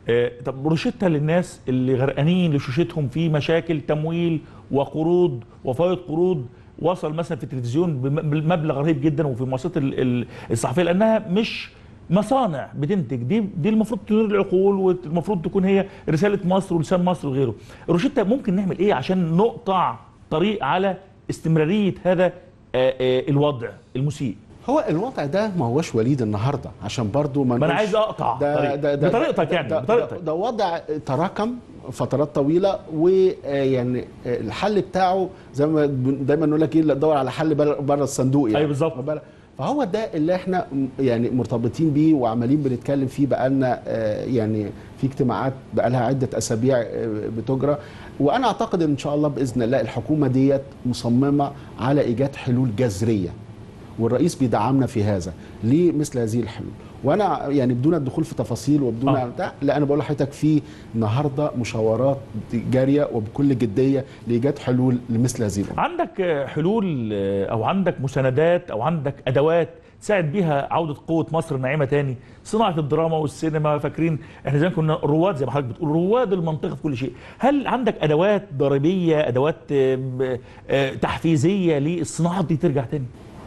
آه، طب روشتة للناس اللي غرقانين لشوشتهم في مشاكل تمويل وقروض وفائض قروض وصل مثلا في التلفزيون بم- بمبلغ رهيب جدا وفي المؤسسات ال- ال- الصحفيه لانها مش مصانع بتنتج دي دي المفروض تدير العقول والمفروض تكون هي رساله مصر ولسان مصر وغيره روشتة ممكن نعمل ايه عشان نقطع طريق على استمراريه هذا آه، آه، الوضع المسيء هو الوضع ده ما هوش وليد النهارده عشان برضو ما ما انا نقولش- عايز اقطع ده طريق. ده ده بطريقتك يعني ده, بطريقتك ده, ده وضع تراكم فترات طويله ويعني الحل بتاعه زي ما بن- دايما نقول لك ايه لا تدور على حل بره الصندوق يعني أيوة بالظبط. واخد بالك؟ فهو ده اللي احنا م- يعني مرتبطين بيه وعمالين بنتكلم فيه بقالنا آه، يعني في اجتماعات بقالها عده اسابيع آه، بتجرى وانا اعتقد ان شاء الله باذن الله الحكومه ديت مصممه على ايجاد حلول جذريه والرئيس بيدعمنا في هذا ليه مثل هذه الحلول وانا يعني بدون الدخول في تفاصيل وبدون آه. آه. بتاع لا انا بقول لحضرتك في النهارده مشاورات جاريه وبكل جديه لايجاد حلول لمثل هذه الامور عندك آه، حلول آه، او عندك مساندات او عندك ادوات تساعد بيها عوده قوه مصر الناعمه تاني صناعه الدراما والسينما فاكرين احنا زمان كنا رواد زي ما حضرتك بتقول رواد المنطقه في كل شيء هل عندك ادوات ضريبيه ادوات آه، ب- آه، تحفيزيه للصناعات دي ترجع تاني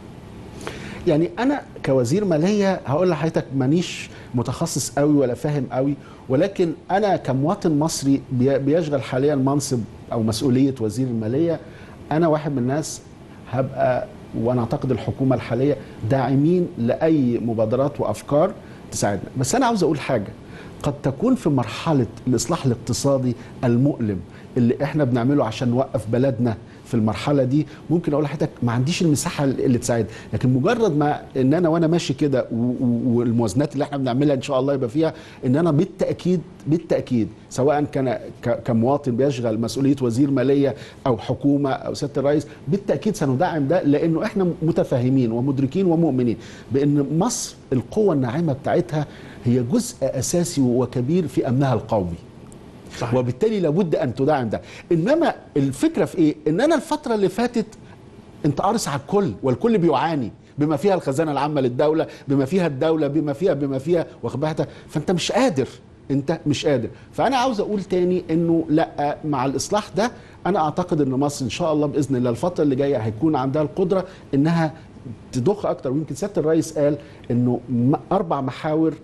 يعني انا كوزير ماليه هقول لحضرتك مانيش متخصص قوي ولا فاهم قوي ولكن انا كمواطن مصري بي- بيشغل حاليا منصب او مسؤوليه وزير الماليه انا واحد من الناس هبقى وانا اعتقد الحكومه الحاليه داعمين لاي مبادرات وافكار تساعدنا بس انا عاوز اقول حاجه قد تكون في مرحله الاصلاح الاقتصادي المؤلم اللي احنا بنعمله عشان نوقف بلدنا في المرحله دي ممكن اقول لحضرتك ما عنديش المساحه اللي تساعد لكن مجرد ما ان انا وانا ماشي كده و- و- والموازنات اللي احنا بنعملها ان شاء الله يبقى فيها ان انا بالتاكيد بالتاكيد سواء كان ك- كمواطن بيشغل مسؤوليه وزير ماليه او حكومه او سياده الرئيس بالتاكيد سندعم ده لانه احنا متفاهمين ومدركين ومؤمنين بان مصر القوه الناعمه بتاعتها هي جزء اساسي وكبير في امنها القومي صحيح. وبالتالي لابد ان تدعم ده انما الفكره في ايه ان انا الفتره اللي فاتت انت قارص على الكل والكل بيعاني بما فيها الخزانه العامه للدوله بما فيها الدوله بما فيها بما فيها واخد بالك فانت مش قادر انت مش قادر فانا عاوز اقول تاني انه لا مع الاصلاح ده انا اعتقد ان مصر ان شاء الله باذن الله الفتره اللي جايه هيكون عندها القدره انها تضخ اكتر ويمكن سياده الرئيس قال انه م- اربع محاور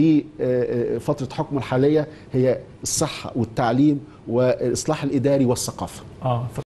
لفتره حكم الحاليه هي الصحه والتعليم والاصلاح الاداري والثقافه اه